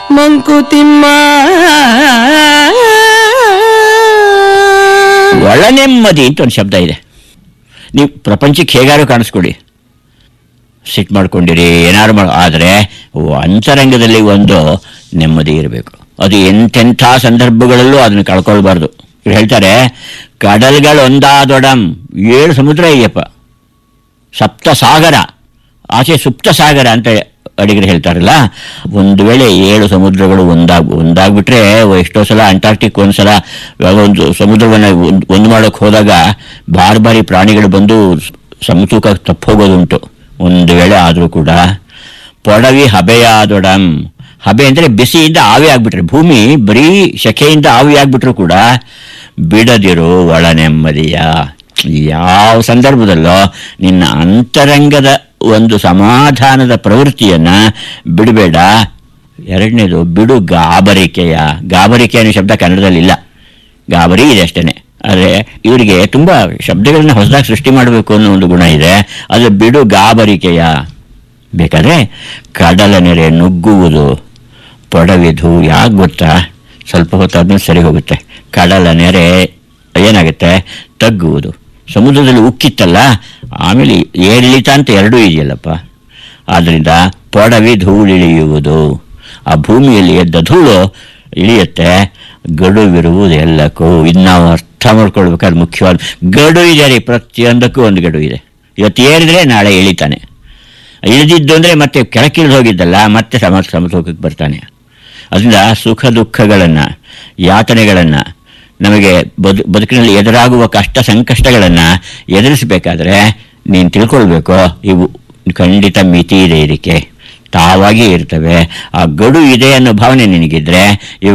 ಮಂಕುತಿಮ್ಮ ಒಳ ನೆಮ್ಮದಿ ಅಂತ ಒಂದು ಶಬ್ದ ಇದೆ ನೀವು ಪ್ರಪಂಚಕ್ಕೆ ಹೇಗಾರು ಕಾಣಿಸ್ಕೊಡಿ ಸಿಟ್ ಮಾಡ್ಕೊಂಡಿರಿ ಏನಾದ್ರು ಮಾಡ ಆದರೆ ಅಂತರಂಗದಲ್ಲಿ ಒಂದು ನೆಮ್ಮದಿ ಇರಬೇಕು ಅದು ಎಂತೆಂಥ ಸಂದರ್ಭಗಳಲ್ಲೂ ಅದನ್ನು ಕಳ್ಕೊಳ್ಬಾರ್ದು ಇವ್ರು ಹೇಳ್ತಾರೆ ಕಡಲ್ಗಳು ಒಂದಾದೊಡಂ ಏಳು ಸಮುದ್ರ ಇದೆಯಪ್ಪ ಸಪ್ತ ಸಾಗರ ಆಚೆ ಸುಪ್ತ ಸಾಗರ ಅಂತ ಅಡಿಗರು ಹೇಳ್ತಾರಲ್ಲ ಒಂದು ವೇಳೆ ಏಳು ಸಮುದ್ರಗಳು ಒಂದಾಗ್ ಒಂದಾಗ್ಬಿಟ್ರೆ ಎಷ್ಟೋ ಸಲ ಅಂಟಾರ್ಟಿಕ್ ಒಂದ್ಸಲ ಯಾವ್ದೋ ಒಂದು ಸಮುದ್ರವನ್ನು ಒಂದು ಒಂದು ಮಾಡೋಕೆ ಹೋದಾಗ ಬಾರಿ ಬಾರಿ ಪ್ರಾಣಿಗಳು ಬಂದು ಸಮತೂಕ ತಪ್ಪೋಗೋದುಂಟು ಒಂದು ವೇಳೆ ಆದರೂ ಕೂಡ ಪೊಡವಿ ಹಬೆಯಾದೊಡಂ ಹಬೆ ಅಂದರೆ ಬಿಸಿಯಿಂದ ಆವಿ ಆಗ್ಬಿಟ್ರೆ ಭೂಮಿ ಬರೀ ಶೆಕೆಯಿಂದ ಆವಿ ಆಗ್ಬಿಟ್ರು ಕೂಡ ಬಿಡದಿರು ಒಳ ನೆಮ್ಮದಿಯ ಯಾವ ಸಂದರ್ಭದಲ್ಲೋ ನಿನ್ನ ಅಂತರಂಗದ ಒಂದು ಸಮಾಧಾನದ ಪ್ರವೃತ್ತಿಯನ್ನ ಬಿಡಬೇಡ ಎರಡನೇದು ಬಿಡು ಗಾಬರಿಕೆಯ ಗಾಬರಿಕೆ ಅನ್ನೋ ಶಬ್ದ ಕನ್ನಡದಲ್ಲಿ ಇಲ್ಲ ಗಾಬರಿ ಇದೆ ಅಷ್ಟೇನೆ ಆದರೆ ಇವರಿಗೆ ತುಂಬ ಶಬ್ದಗಳನ್ನ ಹೊಸದಾಗಿ ಸೃಷ್ಟಿ ಮಾಡಬೇಕು ಅನ್ನೋ ಒಂದು ಗುಣ ಇದೆ ಅದು ಬಿಡು ಗಾಬರಿಕೆಯ ಬೇಕಾದ್ರೆ ಕಡಲ ನೆರೆ ನುಗ್ಗುವುದು ಪೊಡವಿದು ಯಾಕೆ ಗೊತ್ತಾ ಸ್ವಲ್ಪ ಹೊತ್ತು ಆದ್ಮೇಲೆ ಸರಿ ಹೋಗುತ್ತೆ ಕಡಲ ನೆರೆ ಏನಾಗುತ್ತೆ ತಗ್ಗುವುದು ಸಮುದ್ರದಲ್ಲಿ ಉಕ್ಕಿತ್ತಲ್ಲ ಆಮೇಲೆ ಏರಿಳಿತ ಅಂತ ಎರಡೂ ಇದೆಯಲ್ಲಪ್ಪ ಆದ್ದರಿಂದ ಪೊಡವಿ ಧೂಳಿಳಿಯುವುದು ಆ ಭೂಮಿಯಲ್ಲಿ ಎದ್ದ ಧೂಳು ಇಳಿಯುತ್ತೆ ಗಡುವಿರುವುದು ಎಲ್ಲಕ್ಕೂ ಇದು ನಾವು ಅರ್ಥ ಮಾಡ್ಕೊಳ್ಬೇಕಾದ್ರೆ ಮುಖ್ಯವಾದ ಗಡು ಇದೆ ರೀ ಪ್ರತಿಯೊಂದಕ್ಕೂ ಒಂದು ಗಡು ಇದೆ ಇವತ್ತು ಏರಿದ್ರೆ ನಾಳೆ ಇಳಿತಾನೆ ಇಳಿದಿದ್ದು ಅಂದರೆ ಮತ್ತೆ ಕೆಳಕಿಳಿದು ಹೋಗಿದ್ದಲ್ಲ ಮತ್ತೆ ಸಮ ಸಮತೋಕಕ್ಕೆ ಬರ್ತಾನೆ ಅದರಿಂದ ಸುಖ ದುಃಖಗಳನ್ನು ಯಾತನೆಗಳನ್ನು ನಮಗೆ ಬದು ಬದುಕಿನಲ್ಲಿ ಎದುರಾಗುವ ಕಷ್ಟ ಸಂಕಷ್ಟಗಳನ್ನು ಎದುರಿಸಬೇಕಾದ್ರೆ ನೀನು ತಿಳ್ಕೊಳ್ಬೇಕು ಇವು ಖಂಡಿತ ಮಿತಿ ಇದೆ ಇದಕ್ಕೆ ತಾವಾಗಿ ಇರ್ತವೆ ಆ ಗಡು ಇದೆ ಅನ್ನೋ ಭಾವನೆ ನಿನಗಿದ್ರೆ ಇವು